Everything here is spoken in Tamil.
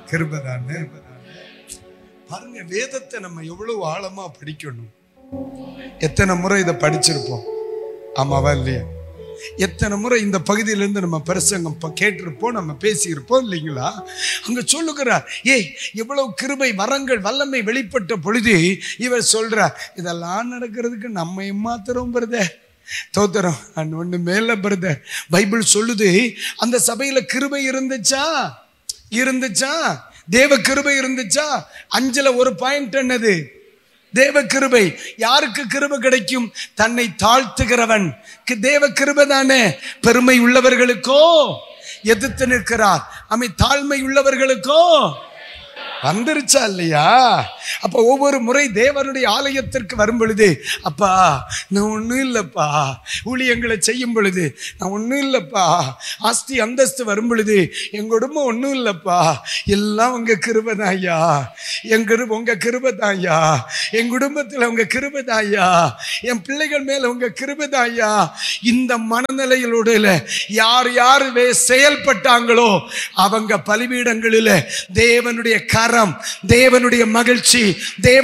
கிருபை தானே பாருங்க வேதத்தை நம்ம எவ்வளவு ஆழமா படிக்கணும் எத்தனை முறை இதை படிச்சிருப்போம் ஆமாவா இல்லையா எத்தனை முறை இந்த பகுதியிலேருந்து நம்ம பிரசங்கம் ப- கேட்டிருப்போம் நம்ம பேசியிருப்போம் இல்லைங்களா அங்க சொல்லுகிறார் ஏய் எவ்வளவு கிருபை வரங்கள் வல்லமை வெளிப்பட்ட பொழுது இவர் சொல்றார் இதெல்லாம் நடக்கிறதுக்கு நம்ம ஏமாத்துறோம் பிரதர் தோத்திரம் அண்ட் ஒண்ணு மேல பிரதர் பைபிள் சொல்லுது அந்த சபையில கிருபை இருந்துச்சா இருந்துச்சா தேவ கிருபை இருந்துச்சா அஞ்சுல ஒரு பாயிண்ட் என்னது தேவ கிருபை யாருக்கு கிருபை கிடைக்கும் தன்னை தாழ்த்துகிறவன் கு- தேவ கிருபை தானே பெருமை உள்ளவர்களுக்கோ எதிர்த்து நிற்கிறார் அமை தாழ்மை உள்ளவர்களுக்கோ வந்துருச்சா இல்லையா அப்ப ஒவ்வொரு முறை தேவனுடைய ஆலயத்திற்கு வரும் பொழுது அப்பா நான் ஒண்ணும் இல்லப்பா ஊழியங்களை செய்யும் பொழுது நான் ஒண்ணும் இல்லப்பா ஆஸ்தி அந்தஸ்து வரும் பொழுது என் குடும்பம் ஒண்ணும் இல்லப்பா எல்லாம் உங்க கிருபதாயா என் கிருப உங்க கிருபதாயா என் குடும்பத்துல உங்க கிருபதாயா என் பிள்ளைகள் மேல உங்க கிருபதாயா இந்த மனநிலைகளோட யார் யார் வே- செயல்பட்டாங்களோ அவங்க பலிபீடங்களில் தேவனுடைய கரம் தேவனுடைய மகிழ்ச்சி தேவ